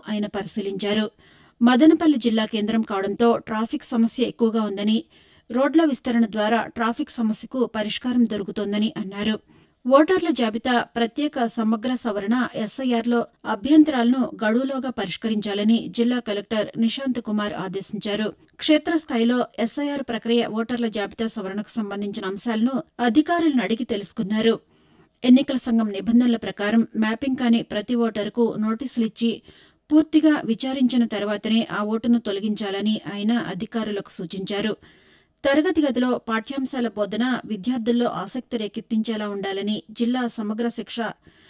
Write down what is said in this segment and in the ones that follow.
ఆయన పరిశీలించారు మదనపల్లి జిల్లా కేంద్రం కావడంతో ట్రాఫిక్ సమస్య ఎక్కువగా ఉందని రోడ్ల విస్తరణ ద్వారా ట్రాఫిక్ సమస్యకు పరిష్కారం దొరుకుతోందని అన్నారు ఓటర్ల జాబితా ప్రత్యేక సమగ్ర సవరణ ఎస్ఐఆర్లో అభ్యంతరాలను గడువులోగా పరిష్కరించాలని జిల్లా కలెక్టర్ నిశాంత్ కుమార్ ఆదేశించారు క్షేత్రస్థాయిలో ఎస్ఐఆర్ ప్రక్రియ ఓటర్ల జాబితా సవరణకు సంబంధించిన అంశాలను అధికారులను అడిగి తెలుసుకున్నారు ఎన్నికల సంఘం నిబంధనల ప్రకారం మ్యాపింగ్ కాని ప్రతి ఓటరుకు నోటీసులు ఇచ్చి పూర్తిగా విచారించిన తర్వాతనే ఆ ఓటును తొలగించాలని ఆయన అధికారులకు సూచించారు తరగతి గదిలో పాఠ్యాంశాల బోధన విద్యార్థుల్లో ఆసక్తి రేకెత్తించేలా ఉండాలని జిల్లా సమగ్ర శిక్ష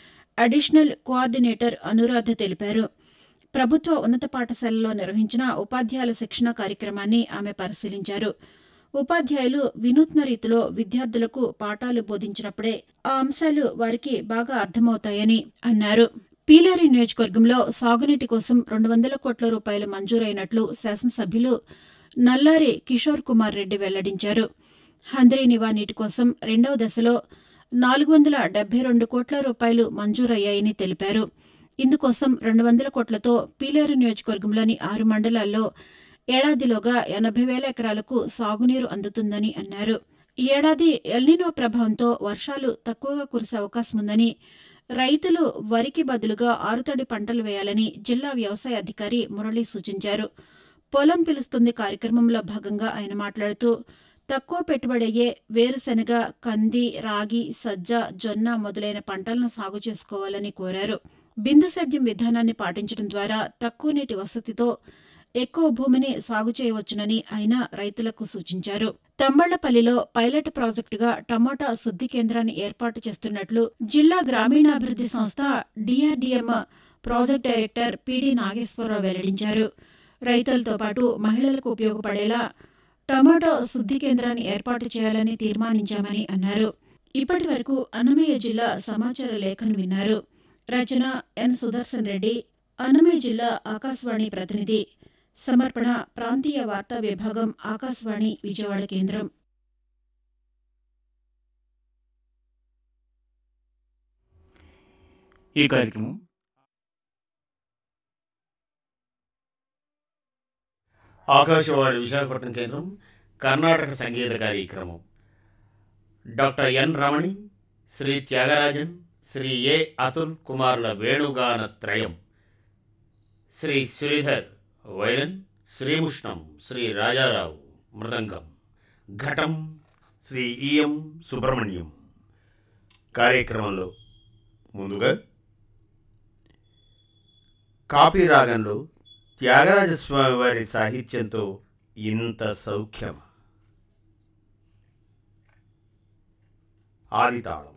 అడిషనల్ కోఆర్డినేటర్ అనురాధ తెలిపారు ప్రభుత్వ ఉన్నత పాఠశాలలో నిర్వహించిన ఉపాధ్యాయుల శిక్షణ కార్యక్రమాన్ని ఆమె పరిశీలించారు ఉపాధ్యాయులు వినూత్న రీతిలో విద్యార్థులకు పాఠాలు బోధించినప్పుడే ఆ అంశాలు వారికి బాగా అర్థమవుతాయని అన్నారు పీలేరు నియోజకవర్గంలో సాగునీటి కోసం రెండు వందల కోట్ల రూపాయలు మంజూరైనట్లు శాసనసభ్యులు నల్లారి కిషోర్ కుమార్ రెడ్డి వెల్లడించారు హంద్రీ నివా నీటి కోసం రెండవ దశలో నాలుగు వందల డెబ్బై రెండు కోట్ల రూపాయలు మంజూరయ్యాయని తెలిపారు ఇందుకోసం రెండు వందల కోట్లతో పీలేరు నియోజకవర్గంలోని ఆరు మండలాల్లో ఏడాదిలోగా ఎనభై వేల ఎకరాలకు సాగునీరు అందుతుందని అన్నారు ఈ ఏడాది ఎల్నినో ప్రభావంతో వర్షాలు తక్కువగా కురిసే అవకాశం ఉందని రైతులు వరికి బదులుగా ఆరుతడి పంటలు వేయాలని జిల్లా వ్యవసాయ అధికారి మురళి సూచించారు పొలం పిలుస్తుంది కార్యక్రమంలో భాగంగా ఆయన మాట్లాడుతూ తక్కువ పెట్టుబడి అయ్యే వేరుశెనగ కంది రాగి సజ్జ జొన్న మొదలైన పంటలను సాగు చేసుకోవాలని కోరారు బిందు సేద్యం విధానాన్ని పాటించడం ద్వారా తక్కువ నీటి వసతితో ఎక్కువ భూమిని సాగు చేయవచ్చునని ఆయన రైతులకు సూచించారు తంబళ్లపల్లిలో పైలట్ ప్రాజెక్టుగా టమోటా శుద్ది కేంద్రాన్ని ఏర్పాటు చేస్తున్నట్లు జిల్లా గ్రామీణాభివృద్ది సంస్థ DRDM project director PD Nageswara Rao వెల్లడించారు రైతులతో పాటు మహిళలకు ఉపయోగపడేలా టమాటో శుద్ది కేంద్రాన్ని ఏర్పాటు చేయాలని తీర్మానించామని అన్నారు ఇప్పటి వరకు అన్నమయ్య జిల్లా సమాచార లేఖను విన్నారు రచన ఎన్ సుదర్శన్ రెడ్డి అన్నమయ్య జిల్లా ఆకాశవాణి ప్రతినిధి సమర్పణ ప్రాంతీయ వార్తా విభాగం ఆకాశవాణి విజయవాడ కేంద్రం ఈ కార్యక్రమం ఆకాశవాణి విశాఖపట్నం కేంద్రం కర్ణాటక సంగీత కార్యక్రమం doctor N Ramani Sri Thyagarajan Sri A Atul కుమార్ల వేణుగాన త్రయం శ్రీ శ్రీధర్ వైలన్ శ్రీముష్ణం శ్రీ రాజారావు మృదంగం ఘటం శ్రీ ఈఎం సుబ్రహ్మణ్యం కార్యక్రమంలో ముందుగా కాపీ రాగంలో త్యాగరాజస్వామి వారి సాహిత్యంతో ఇంత సౌఖ్యం ఆదితాళం